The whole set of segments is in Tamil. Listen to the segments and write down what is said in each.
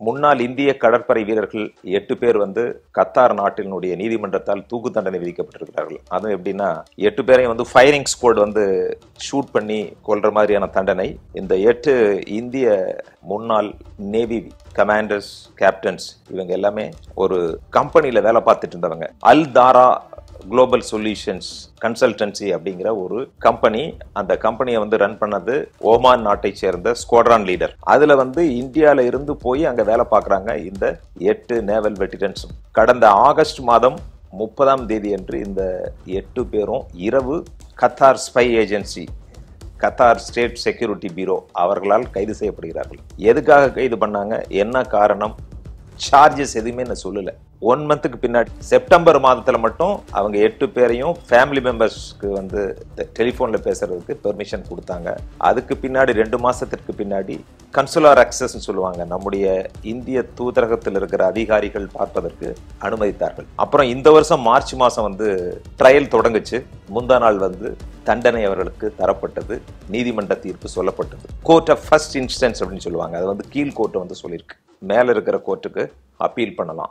முன்னாள் இந்திய கடற்படை வீரர்கள் எட்டு பேர் வந்து கத்தார் நாட்டினுடைய நீதிமன்றத்தால் தூக்கு தண்டனை விதிக்கப்பட்டிருக்கிறார்கள் அதுவும் எப்படின்னா எட்டு பேரையும் வந்து ஃபயரிங் ஸ்குவாட் வந்து ஷூட் பண்ணி கொல்ற மாதிரியான தண்டனை இந்த எட்டு இந்திய முன்னாள் நேவி கமாண்டர்ஸ் கேப்டன்ஸ் இவங்க எல்லாமே ஒரு கம்பெனில வேலை பார்த்துட்டு இருந்தவங்க Al Dahra global solutions consultancy அப்படிங்கிற ஒரு கம்பெனி அந்த கம்பெனியை வந்து ரன் பண்ணது ஓமான் நாட்டை சேர்ந்த ஸ்குவாட்ரான் லீடர் அதுல வந்து இந்தியால இருந்து போய் அங்க வேலை பார்க்கறாங்க இந்த எட்டு நேவல் வெட்டிரன்ஸும் கடந்த ஆகஸ்ட் மாதம் முப்பதாம் தேதி அன்று இந்த எட்டு பேரும் இரவு Qatar spy agency Qatar state security bureau அவர்களால் கைது செய்யப்படுகிறார்கள் எதுக்காக கைது பண்ணாங்க என்ன காரணம் சார்ஜஸ் எதுவுமே நான் சொல்லல ஒன் மந்த்துக்கு பின்னாடி செப்டம்பர் மாதத்துல மட்டும் அவங்க எட்டு பேரையும் ஃபேமிலி மெம்பர்ஸ்க்கு வந்து டெலிஃபோன்ல பேசுறதுக்கு பெர்மிஷன் கொடுத்தாங்க அதுக்கு பின்னாடி ரெண்டு மாசத்திற்கு பின்னாடி கன்சுலார் அக்சஸ் சொல்லுவாங்க நம்முடைய இந்திய தூதரகத்தில் இருக்கிற அதிகாரிகள் பார்ப்பதற்கு அனுமதித்தார்கள் அப்புறம் இந்த வருஷம் மார்ச் மாசம் வந்து ட்ரையல் தொடங்குச்சு முந்தா நாள் வந்து தண்டனை அவர்களுக்கு தரப்பட்டது நீதிமன்ற தீர்ப்பு சொல்லப்பட்டது கோர்ட் ஆஃப் ஃபர்ஸ்ட் இன்ஸ்டன்ஸ் அப்படின்னு சொல்லுவாங்க அது வந்து கீழ் கோர்ட்டை வந்து சொல்லியிருக்கு மேல இருக்கிற கோர்ட்டுக்கு அப்பீல் பண்ணலாம்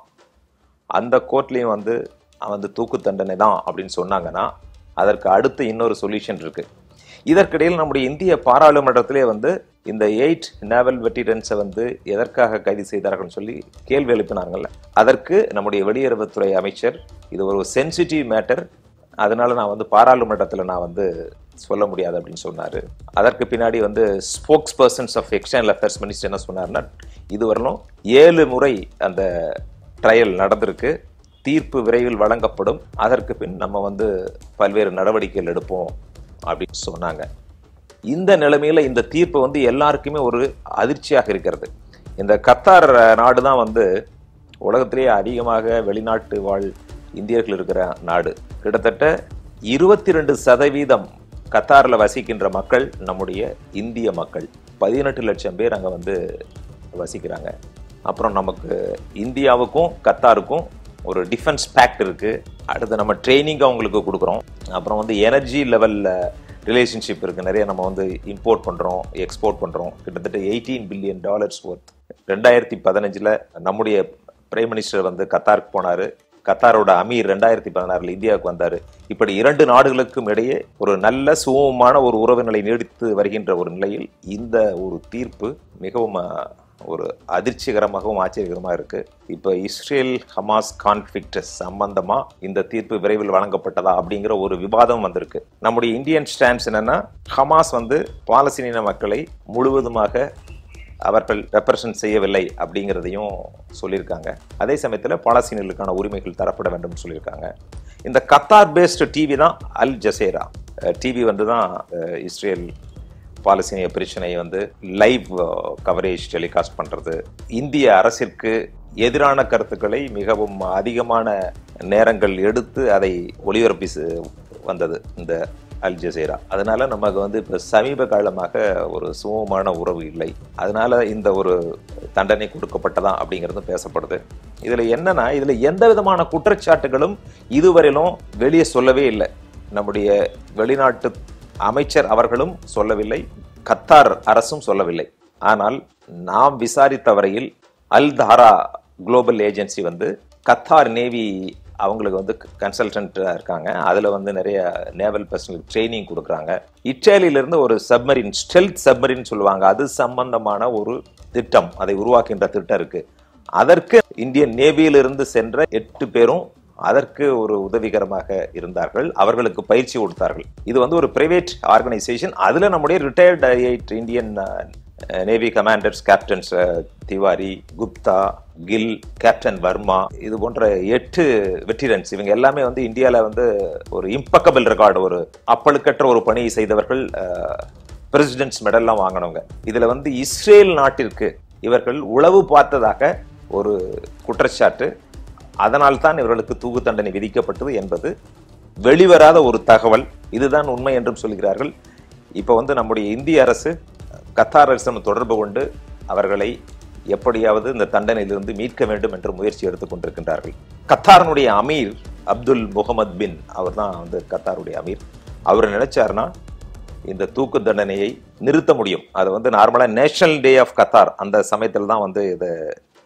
அந்த கோர்ட்லயும் வந்து வந்து தூக்கு தண்டனை தான் அப்படின்னு சொன்னாங்கன்னா அதற்கு அடுத்து இன்னொரு சொல்யூஷன் இருக்கு இதற்கிடையில் நம்முடைய இந்திய பாராளுமன்றத்திலே வந்து இந்த எயிட் நேவல் வெட்டிரன்ஸை வந்து எதற்காக கைது செய்தார்கள்னு சொல்லி கேள்வி எழுப்பினாங்கல்ல அதற்கு நம்முடைய வெளியுறவுத்துறை அமைச்சர் இது ஒரு சென்சிட்டிவ் மேட்டர் அதனால நான் வந்து பாராளுமன்றத்தில் நான் வந்து சொல்ல முடியாது அப்படின்னு சொன்னாரு அதற்கு பின்னாடி வந்து spokes persons of external affairs minister என்ன சொன்னார்னா இதுவரையிலும் ஏழு முறை அந்த ட்ரையல் நடந்திருக்கு தீர்ப்பு விரைவில் வழங்கப்படும் அதற்கு பின் நம்ம வந்து பல்வேறு நடவடிக்கைகள் எடுப்போம் அப்படின்னு சொன்னாங்க இந்த நிலைமையில இந்த தீர்ப்பு வந்து எல்லாருக்குமே ஒரு அதிர்ச்சியாக இருக்கிறது இந்த கத்தார் நாடு தான் வந்து உலகத்திலேயே அதிகமாக வெளிநாட்டு வாழ் இந்தியர்கள் இருக்கிற நாடு கிட்டத்தட்ட இருபத்தி ரெண்டு சதவீதம் கத்தாரில் வசிக்கின்ற மக்கள் நம்முடைய இந்திய மக்கள் பதினெட்டு லட்சம் பேர் அங்கே வந்து வசிக்கிறாங்க அப்புறம் நமக்கு இந்தியாவுக்கும் கத்தாருக்கும் ஒரு டிஃபென்ஸ் பேக்ட் இருக்கு அடுத்து நம்ம ட்ரைனிங் அவங்களுக்கு கொடுக்குறோம் அப்புறம் வந்து எனர்ஜி லெவலில் ரிலேஷன்ஷிப் இருக்கு நிறைய நம்ம வந்து இம்போர்ட் பண்றோம் எக்ஸ்போர்ட் பண்றோம் கிட்டத்தட்ட எயிட்டீன் பில்லியன் டாலர்ஸ் ஒர்த் ரெண்டாயிரத்தி பதினஞ்சுல நம்முடைய பிரைம் மினிஸ்டர் வந்து கத்தாருக்கு போனாரு கத்தாரோட அமீர் ரெண்டாயிரத்தி பதினாறுல இந்தியாவுக்கு வந்தாரு இப்படி இரண்டு நாடுகளுக்கும் இடையே ஒரு நல்ல சுமூகமான ஒரு உறவு நிலை நீடித்து வருகின்ற ஒரு நிலையில் இந்த ஒரு தீர்ப்பு மிகவும் அஹ், ஒரு அதிர்ச்சிகரமாகவும் ஆச்சரியகரமாக இருக்கு இப்போ இஸ்ரேல் ஹமாஸ் கான்ஃபிளிக்ட் சம்பந்தமா இந்த தீர்ப்பு விரைவில் வழங்கப்பட்டதா அப்படிங்கிற ஒரு விவாதம் வந்திருக்கு நம்முடைய இந்தியன் ஸ்டாண்ட்ஸ் என்னன்னா ஹமாஸ் வந்து பாலஸ்தீன மக்களை முழுவதுமாக அவர்கள் ரெப்ரசன்ட் செய்யவில்லை அப்படிங்கிறதையும் சொல்லியிருக்காங்க அதே சமயத்தில் பாலஸ்தீனியர்களுக்கான உரிமைகள் தரப்பட வேண்டும் சொல்லியிருக்காங்க இந்த கத்தார் பேஸ்டு டிவி தான் அல் ஜசேரா டிவி வந்து தான் அஹ், இஸ்ரேல் பாலஸ்தீனிய பிரச்சனையை வந்து லைவ் கவரேஜ் டெலிகாஸ்ட் பண்றது இந்திய அரசிற்கு எதிரான கருத்துக்களை மிகவும் அதிகமான நேரங்கள் எடுத்து அதை ஒளிபரப்பி செ- வந்தது இந்த அல் ஜசீரா அதனால நமக்கு வந்து இப்ப சமீப காலமாக ஒரு சுமூகமான உறவு இல்லை அதனால இந்த ஒரு தண்டனை கொடுக்கப்பட்டதா அப்படிங்கிறது பேசப்படுது இதுல என்னன்னா இதுல எந்த விதமான குற்றச்சாட்டுகளும் இதுவரையிலும் வெளியே சொல்லவே இல்லை நம்முடைய வெளிநாட்டு அமைச்சர் அவர்களும் சொல்லவில்லை கத்தார் அரசும் சொல்லவில்லை ஆனால் நாம் விசாரித்த வரையில் அல் தாரா குளோபல் ஏஜென்சி வந்து கத்தார் நேவி அவங்களுக்கு வந்து கன்சல்டன்டா இருக்காங்க அதுல வந்து நிறைய நேவல் பர்சனல் ட்ரைனிங் கொடுக்குறாங்க இத்தாலியிலிருந்து ஒரு சப்மரின் ஸ்டெல்த் சப்மரின் சொல்லுவாங்க அது சம்பந்தமான ஒரு திட்டம் அதை உருவாக்கின்ற திட்டம் இருக்கு அதற்கு இந்தியன் நேவியிலிருந்து சென்ற எட்டு பேரும் அதற்கு ஒரு உதவிகரமாக இருந்தார்கள் அவர்களுக்கு பயிற்சி கொடுத்தார்கள் இது வந்து ஒரு பிரைவேட் ஆர்கனைசேஷன் அதுல நம்முடைய retired eight Indian navy commanders captains Tiwari Gupta Gill captain Verma இது போன்ற எட்டு வெட்டிரன்ஸ் இவங்க எல்லாமே வந்து இந்தியால வந்து ஒரு இம்பக்கபிள் ரெக்கார்டு ஒரு அப்பழுக்கற்ற ஒரு பணியை செய்தவர்கள் பிரசிடென்ட்ஸ் மெடல்லாம் வாங்கினவங்க இதுல வந்து இஸ்ரேல் நாட்டிற்கு இவர்கள் உளவு பார்த்ததாக ஒரு குற்றச்சாட்டு அதனால் தான் இவர்களுக்கு தூக்கு தண்டனை விதிக்கப்பட்டது என்பது வெளிவராத ஒரு தகவல் இதுதான் உண்மை என்றும் சொல்கிறார்கள் இப்போ வந்து நம்முடைய இந்திய அரசு கத்தார் அரசிடம் தொடர்பு கொண்டு அவர்களை எப்படியாவது இந்த தண்டனையிலிருந்து மீட்க வேண்டும் என்று முயற்சி எடுத்துக் கொண்டிருக்கின்றார்கள் கத்தாரினுடைய அமீர் அப்துல் முகமது பின் அவர் தான் வந்து கத்தாருடைய அமீர் அவர் நினைச்சாருன்னா இந்த தூக்கு தண்டனையை நிறுத்த முடியும் அது வந்து நார்மலா நேஷனல் டே ஆஃப் கத்தார் அந்த சமயத்தில் தான் வந்து இதை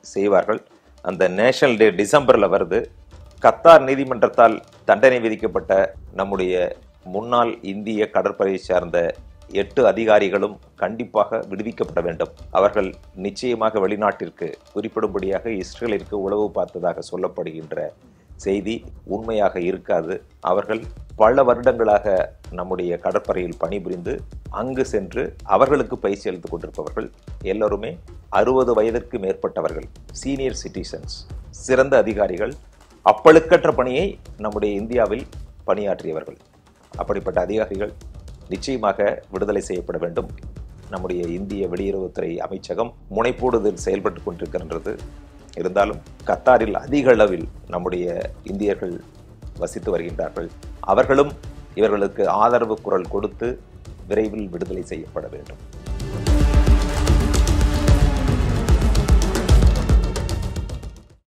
செய்வார்கள் அந்த நேஷனல் டே டிசம்பர்ல வருது கத்தார் நீதிமன்றத்தால் தண்டனை விதிக்கப்பட்ட நம்முடைய முன்னாள் இந்திய கடற்படையை சார்ந்த எட்டு அதிகாரிகளும் கண்டிப்பாக விடுவிக்கப்பட வேண்டும் அவர்கள் நிச்சயமாக வெளிநாட்டிற்கு குறிப்பிடும்படியாக இஸ்ரேலிற்கு உளவு பார்த்ததாக சொல்லப்படுகின்ற செய்தி உண்மையாக இருக்காது அவர்கள் பல வருடங்களாக நம்முடைய கடற்படையில் பணிபுரிந்து அங்கு சென்று அவர்களுக்கு பயிற்சி அளித்துக் கொண்டிருப்பவர்கள் எல்லோருமே அறுபது வயதிற்கு மேற்பட்டவர்கள் சீனியர் சிட்டிசன்ஸ் சிறந்த அதிகாரிகள் அப்பழுக்கற்ற பணியை நம்முடைய இந்தியாவில் பணியாற்றியவர்கள் அப்படிப்பட்ட அதிகாரிகள் நிச்சயமாக விடுதலை செய்யப்பட வேண்டும் நம்முடைய இந்திய வெளியுறவுத்துறை அமைச்சகம் முனைப்போடு இதில் செயல்பட்டு கொண்டிருக்கின்றது இருந்தாலும் கத்தாரில் அதிக அளவில் நம்முடைய இந்தியர்கள் வசித்து வருகின்றார்கள் அவர்களும் இவர்களுக்கு ஆதரவு குரல் கொடுத்து விரைவில் விடுதலை செய்யப்பட வேண்டும்